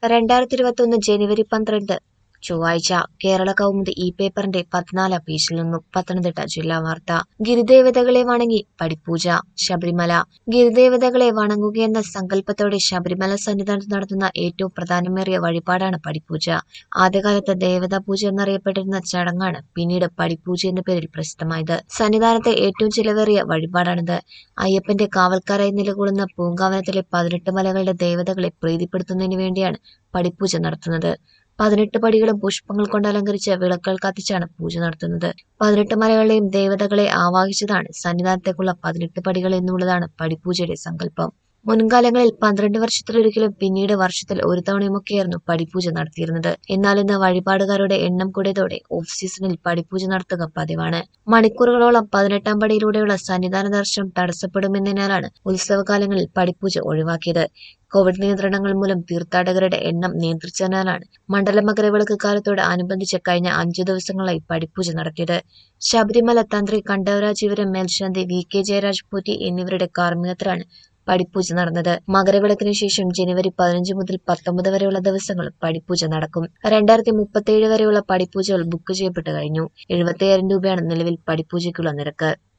രണ്ടായിരത്തി ഇരുപത്തൊന്ന് ജനുവരി പന്ത്രണ്ട് ചൊവ്വാഴ്ച കേരള കൗമുദി ഈ പേപ്പറിന്റെ പതിനാലാം പേജിൽ നിന്നും പത്തനംതിട്ട ജില്ലാ വാർത്ത ഗിരിദേവതകളെ വണങ്ങി പടിപ്പൂജ ശബരിമല ഗിരിദേവതകളെ വണങ്ങുകയെന്ന സങ്കല്പത്തോടെ ശബരിമല സന്നിധാനത്ത് നടത്തുന്ന ഏറ്റവും പ്രധാനമേറിയ വഴിപാടാണ് പടിപ്പൂജ ആദ്യകാലത്ത് ദേവതാ പൂജ എന്നറിയപ്പെട്ടിരുന്ന ചടങ്ങാണ് പിന്നീട് പടിപ്പൂജ എന്ന പേരിൽ പ്രസിദ്ധമായത് സന്നിധാനത്തെ ഏറ്റവും ചിലവേറിയ വഴിപാടാണിത് അയ്യപ്പന്റെ കാവൽക്കാരായി നിലകൊള്ളുന്ന പൂങ്കാവനത്തിലെ പതിനെട്ട് മലകളുടെ ദേവതകളെ പ്രീതിപ്പെടുത്തുന്നതിന് വേണ്ടിയാണ് പടിപ്പൂജ നടത്തുന്നത് പതിനെട്ട് പടികളും പുഷ്പങ്ങൾ കൊണ്ട് അലങ്കരിച്ച് വിളക്കുകൾ കത്തിച്ചാണ് പൂജ നടത്തുന്നത് പതിനെട്ട് മലകളെയും ദേവതകളെ ആവാഹിച്ചതാണ് സന്നിധാനത്തേക്കുള്ള പതിനെട്ട് പടികൾ എന്നുള്ളതാണ് പടിപൂജയുടെ സങ്കല്പം മുൻകാലങ്ങളിൽ പന്ത്രണ്ട് വർഷത്തിലൊരിക്കലും പിന്നീട് വർഷത്തിൽ ഒരു തവണയുമൊക്കെയായിരുന്നു പടിപൂജ നടത്തിയിരുന്നത് എന്നാൽ ഇന്ന് വഴിപാടുകാരുടെ എണ്ണം കൂടിയതോടെ ഓഫ് സീസണിൽ പടിപൂജ നടത്തുക പതിവാണ് മണിക്കൂറുകളോളം പതിനെട്ടാം പടിയിലൂടെയുള്ള സന്നിധാന ദർശനം തടസ്സപ്പെടുമെന്നതിനാലാണ് ഉത്സവകാലങ്ങളിൽ പടിപൂജ ഒഴിവാക്കിയത് കോവിഡ് നിയന്ത്രണങ്ങൾ മൂലം തീർത്ഥാടകരുടെ എണ്ണം നിയന്ത്രിച്ചതിനാലാണ് മണ്ഡല മകരവിളക്ക് കാലത്തോട് അനുബന്ധിച്ച് കഴിഞ്ഞ അഞ്ചു ദിവസങ്ങളായി പടിപ്പൂജ നടത്തിയത് ശബരിമല തന്ത്രി കണ്ടവരാജീവരം മേൽശാന്തി വി കെ ജയരാജ് പൂറ്റി എന്നിവരുടെ കാർമ്മികത്തിലാണ് പടിപ്പൂജ നടന്നത് മകരവിളക്കിന് ശേഷം ജനുവരി പതിനഞ്ച് മുതൽ പത്തൊമ്പത് വരെയുള്ള ദിവസങ്ങൾ പടിപ്പൂജ നടക്കും രണ്ടായിരത്തി മുപ്പത്തിയേഴ് വരെയുള്ള പടിപ്പൂജകൾ ബുക്ക് ചെയ്യപ്പെട്ടു കഴിഞ്ഞു എഴുപത്തിയ്യായിരം രൂപയാണ് നിലവിൽ പടിപ്പൂജയ്ക്കുള്ള നിരക്ക്